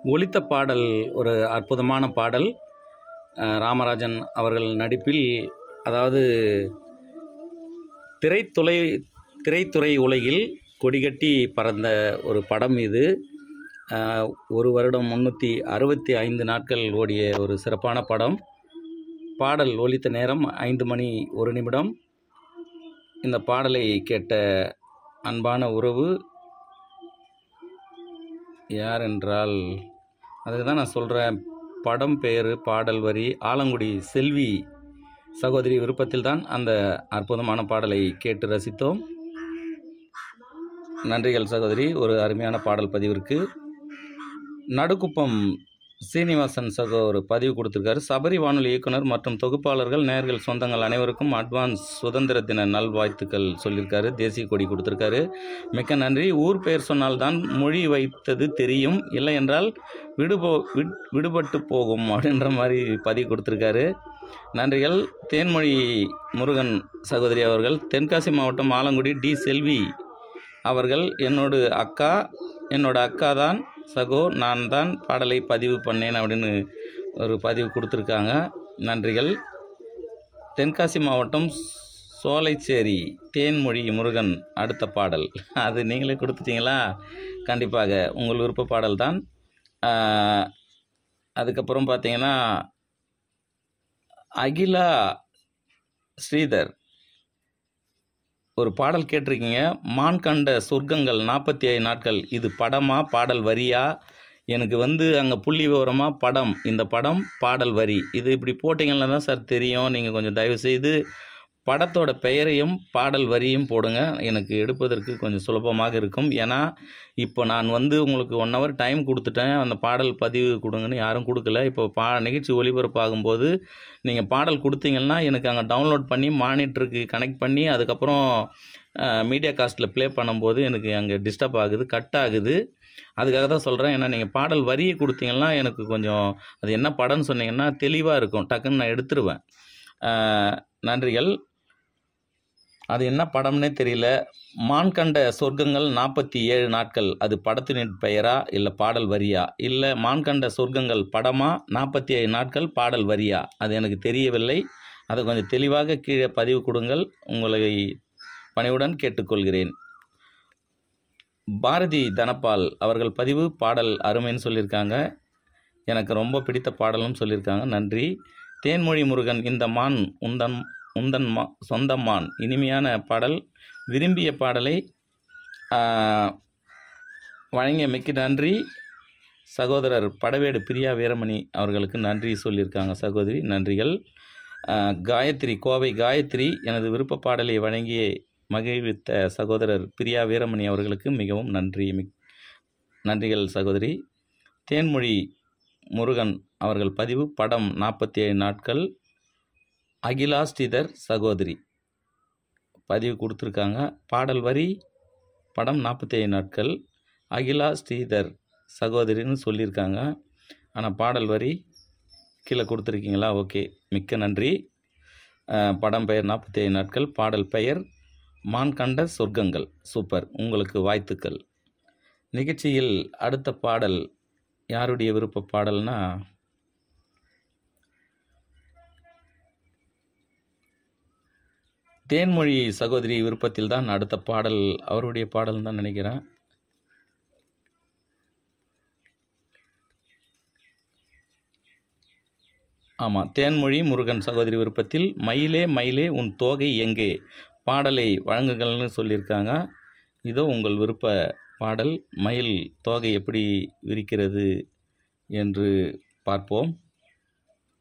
ஒலித்த பாடல் ஒரு அற்புதமான பாடல் அஹ், ராமராஜன் அவர்கள் நடிப்பில் அதாவது திரைத்துறை திரைத்துறை உலகில் கொடிகட்டி பறந்த ஒரு படம் இது அஹ், ஒரு வருடம் முந்நூற்றி அறுபத்தி ஐந்து நாட்கள் ஓடிய ஒரு சிறப்பான படம் பாடல் ஒலித்த நேரம் ஐந்து மணி ஒரு நிமிடம் இந்த பாடலை கேட்ட அன்பான உறவு யார் என்றால் அதுக்கு தான் நான் சொல்கிறேன் படம் பெயர் பாடல் வரி ஆலங்குடி செல்வி சகோதரி விருப்பத்தில் தான் அந்த அற்புதமான பாடலை கேட்டு ரசித்தோம் நன்றிகள் சகோதரி ஒரு அருமையான பாடல் பதிவிற்கு நடுக்குப்பம் சீனிவாசன் சகோ ஒரு பதிவு கொடுத்துருக்காரு சபரி வானொலி இயக்குனர் மற்றும் தொகுப்பாளர்கள் நேர்கள் சொந்தங்கள் அனைவருக்கும் அட்வான்ஸ் சுதந்திர தின நல்வாழ்த்துக்கள் சொல்லியிருக்காரு தேசிய கொடி கொடுத்துருக்காரு மிக்க நன்றி ஊர் பெயர் சொன்னால்தான் மொழி வைத்தது தெரியும் இல்லை என்றால் விடுபோ விட் விடுபட்டு போகும் அப்படின்ற மாதிரி பதிவு கொடுத்துருக்காரு நன்றிகள் தேன்மொழி முருகன் சகோதரி அவர்கள் தென்காசி மாவட்டம் ஆலங்குடி டி செல்வி அவர்கள் என்னோட அக்கா என்னோட அக்கா தான் சகோ நான் தான் பாடலை பதிவு பண்ணேன் அப்படின்னு ஒரு பதிவு கொடுத்துருக்காங்க நன்றிகள் தென்காசி மாவட்டம் சோலைச்சேரி தேன்மொழி முருகன் அடுத்த பாடல் அது நீங்களே கொடுத்துட்டீங்களா கண்டிப்பாக உங்கள் விருப்ப பாடல் தான் ஆஹ், அதுக்கப்புறம் பார்த்தீங்கன்னா அகிலா ஸ்ரீதர் ஒரு பாடல் கேட்டிருக்கீங்க மான் கண்ட சொர்க்கங்கள் நாற்பத்தி ஐந்து நாட்கள் இது படமா பாடல் வரியா எனக்கு வந்து அங்கே புள்ளி விவரமாக படம் இந்த படம் பாடல் வரி இது இப்படி போட்டிங்கன்னா தான் சார் தெரியும் நீங்கள் கொஞ்சம் தயவு செய்து படத்தோட பெயரையும் பாடல் வரியும் போடுங்க எனக்கு எடுப்பதற்கு கொஞ்சம் சுலபமாக இருக்கும் ஏன்னா இப்போ நான் வந்து உங்களுக்கு ஒன் ஹவர் டைம் கொடுத்துட்டேன் அந்த பாடல் பதிவு கொடுங்கன்னு யாரும் கொடுக்கல இப்போ பா நிகழ்ச்சி ஒளிபரப்பாகும்போது நீங்கள் பாடல் கொடுத்தீங்கன்னா எனக்கு அங்கே டவுன்லோட் பண்ணி மானிட்டருக்கு கனெக்ட் பண்ணி அதுக்கப்புறம் மீடியா காஸ்ட்டில் ப்ளே பண்ணும்போது எனக்கு அங்கே டிஸ்டர்ப் ஆகுது கட் ஆகுது அதுக்காக தான் சொல்கிறேன் ஏன்னா நீங்கள் பாடல் வரியை கொடுத்தீங்கன்னா எனக்கு கொஞ்சம் அது என்ன படம்னு சொன்னீங்கன்னா தெளிவாக இருக்கும் டக்குன்னு நான் எடுத்துருவேன் அஹ், நன்றிகள் அது என்ன படம்னே தெரியல மான் கண்ட சொர்க்கங்கள் நாற்பத்தி ஏழு நாட்கள் அது படத்தின் பெயரா இல்லை பாடல் வரியா இல்லை மான் கண்ட சொர்க்கங்கள் படமா நாற்பத்தி ஏழு நாட்கள் பாடல் வரியா அது எனக்கு தெரியவில்லை அதை கொஞ்சம் தெளிவாக கீழே பதிவு கொடுங்கள் உங்களை பணிவுடன் கேட்டுக்கொள்கிறேன் பாரதி தனபால் அவர்கள் பதிவு பாடல் அருமைன்னு சொல்லியிருக்காங்க எனக்கு ரொம்ப பிடித்த பாடலும் சொல்லியிருக்காங்க நன்றி தேன்மொழி முருகன் இந்த மான் உந்தன் உந்தன் மா சொந்த மான் இனிமையான பாடல் விரும்பிய பாடலை ஆஹ், வழங்கிய மிக்க நன்றி சகோதரர் படவேடு பிரியா வீரமணி அவர்களுக்கு நன்றி சொல்லியிருக்காங்க சகோதரி நன்றிகள் ஆஹ், காயத்ரி கோவை காயத்ரி எனது விருப்ப பாடலை வழங்கிய மகிழ்வித்த சகோதரர் பிரியா வீரமணி அவர்களுக்கு மிகவும் நன்றி மிக் நன்றிகள் சகோதரி தேன்மொழி முருகன் அவர்கள் பதிவு படம் நாற்பத்தி ஏழு நாட்கள் அகிலா ஸ்ரீதர் சகோதரி பதிவு கொடுத்துருக்காங்க பாடல் வரி படம் நாற்பத்தேழு நாட்கள் அகிலா ஸ்ரீதர் சகோதரின்னு சொல்லியிருக்காங்க ஆனால் பாடல் வரி கீழே கொடுத்துருக்கீங்களா ஓகே மிக்க நன்றி அஹ், படம் பெயர் நாற்பத்தேழு நாட்கள் பாடல் பெயர் மான் கண்ட சொர்க்கங்கள் சூப்பர் உங்களுக்கு வாழ்த்துக்கள் நிகழ்ச்சியில் அடுத்த பாடல் யாருடைய விருப்ப பாடல்னா தேன்மொழி சகோதரி விருப்பத்தில் தான் அடுத்த பாடல் அவருடைய பாடல் தான் நினைக்கிறேன் ஆமாம் தேன்மொழி முருகன் சகோதரி விருப்பத்தில் மயிலே மயிலே உன் தோகை எங்கே பாடலை வழங்குகள்னு சொல்லியிருக்காங்க இதோ உங்கள் விருப்ப பாடல் மயில் தோகை எப்படி விரிக்கிறது என்று பார்ப்போம்